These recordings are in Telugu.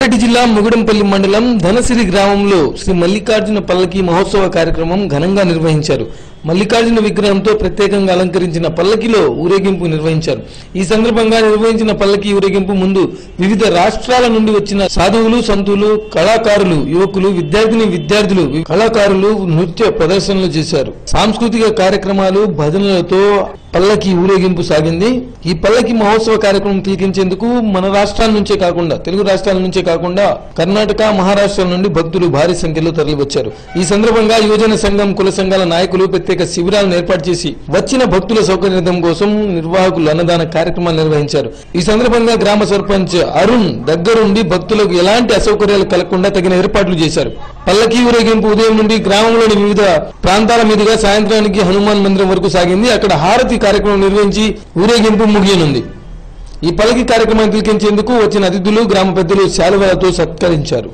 రంగారెడ్డి జిల్లా ముగుడంపల్లి మండలం ధనసిరి గ్రామంలో శ్రీ మల్లికార్జున పల్లకి మహోత్సవ కార్యక్రమం ఘనంగా నిర్వహించారు మల్లికార్జున విగ్రహంతో ప్రత్యేకంగా అలంకరించిన పల్లకిలో ఊరేగింపు నిర్వహించారు ఈ సందర్భంగా నిర్వహించిన పల్లకి ఊరేగింపు ముందు వివిధ రాష్ట్రాల నుండి వచ్చిన సాధువులు సంతులు కళాకారులు యువకులు విద్యార్థిని విద్యార్థులు కళాకారులు నృత్య ప్రదర్శనలు చేశారు సాంస్కృతిక కార్యక్రమాలు భజనలతో పల్లకి ఊరేగింపు సాగింది ఈ పల్లకి మహోత్సవ కార్యక్రమం తిలకించేందుకు మన రాష్ట్రాల నుంచే కాకుండా తెలుగు రాష్ట్రాల నుంచే కాకుండా కర్ణాటక మహారాష్ట్ర నుండి భక్తులు భారీ సంఖ్యలో తరలివచ్చారు ఈ సందర్భంగా యువజన సంఘం కుల సంఘాల నాయకులు ప్రత్యేక శిబిరాలను ఏర్పాటు చేసి వచ్చిన భక్తుల సౌకర్యం కోసం నిర్వాహకులు అన్నదాన కార్యక్రమాలు నిర్వహించారు ఈ సందర్భంగా గ్రామ సర్పంచ్ అరుణ్ దగ్గరుండి భక్తులకు ఎలాంటి అసౌకర్యాలు కలగకుండా తగిన ఏర్పాట్లు చేశారు పల్లకి ఊరేగింపు ఉదయం నుండి గ్రామంలోని వివిధ ప్రాంతాల మీదుగా సాయంత్రానికి హనుమాన్ మందిరం వరకు సాగింది అక్కడ హారతి కార్యక్రమం నిర్వహించి ఊరేగింపు ముగియనుంది ఈ పల్లకి కార్యక్రమాన్ని తిలకించేందుకు వచ్చిన అతిథులు గ్రామ పెద్దలు శాలువలతో సత్కరించారు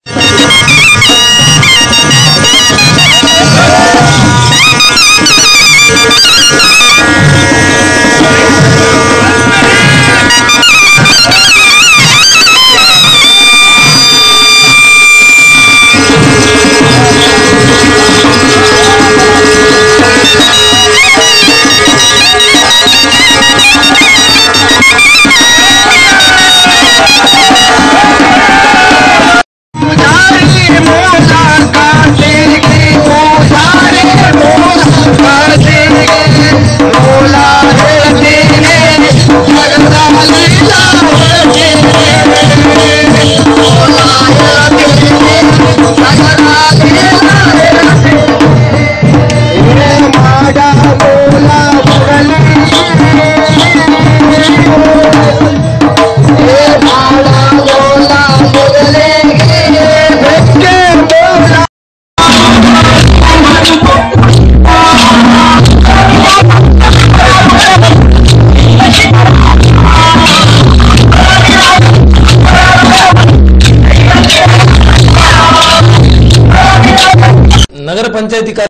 सारे मोला काटेंगे वो सारे मोला काटेंगे मोला रे तेरे जगदा लीला बरतेंगे मोला रे तेरे जगदा लीला रे माडा मोला बगले ए माडा मोला बगले के मोला నగర పంచాయతీ